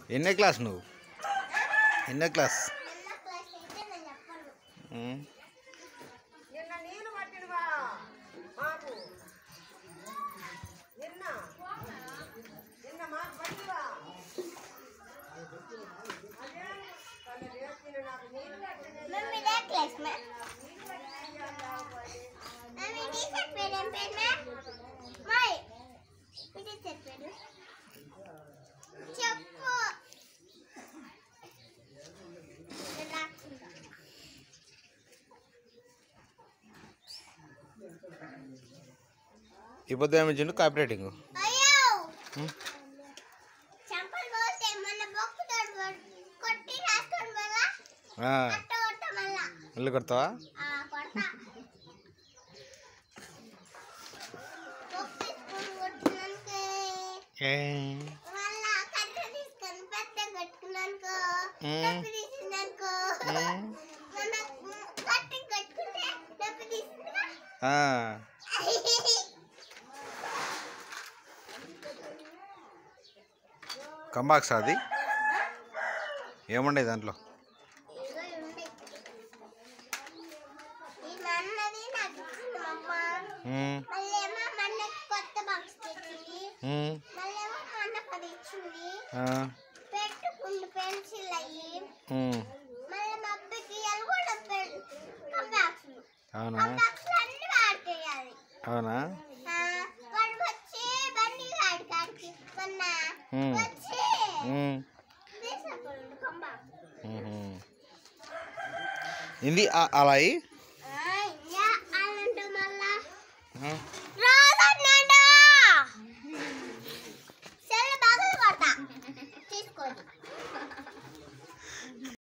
ఎన్నో క్లాస్ నువ్వు ఎన్నో క్లాస్ ఎన్నో క్లాస్ అయితే నేను చెప్పను ఉమ్. నిన్న నీళ్ళు పట్టినవా మాకు నిన్న నిన్న మాకు పట్టివా అదే తన రేపు నాకు నీళ్ళు పట్టిన మమ్మీ ఇదే క్లాస్ మా మమ్మీ టీ షర్ట్ పేరు ఏం పేరు మా మై టీ షర్ట్ పేరు చెప్పు నేను రాసుకుంటా. ఈ పొద్దు ఏమి ఇచ్చిండు కాపీ రైటింగ్ అయ్యో చెంపలు పోస్తే మన బొక్కు తోడు కొట్టి రాసుకోండి మళ్ళా అట్ట కొట్ట మళ్ళా ఇల్లు కొడతావా ఆ కొట్ట బొక్కు తీసుకొని కొట్టినానుకో ఏ. మళ్ళా కట్ట తీసుకొని పెద్ద కట్టుకున్నానుకో మ్మ్. నొప్పి తీసిందనుకో మ్మ్. మన కట్టి కట్టుకుంటే నొప్పి తీసిందిగా ఆ. కంబాక్స్ అది ఏముండే దాంట్లో ఇదిగో ఉంది. ఈ మన్నది నాకు ఇచ్చింది మా అమ్మ ఉమ్, మళ్ళేమో మొన్న కొత్త బాక్స్ తెచ్చింది ఉమ్, మళ్ళేమో మొన్న పది ఇచ్చింది ఆ, పెట్టుకుండు పెన్సిల్ అయ్యి ఉమ్. మళ్ళీ మా అబ్బకి అది కూడా పెన్ కంబాక్స్లు అవునా కంబాక్స్లు అన్ని వాడేయాలి అవునా వాడు వచ్చి బండి వాడి కాడికి మొన్న ఉమ్, వచ్చి ఉమ్, తీసుకుండు కంబాక్స్ ఉహుం. ఇది ఆ- అలా అయ్యి? యా అనంటు మళ్ళా ఆ, రాదన్నాడు సెల్ బాగా కొడతా తీసుకోండి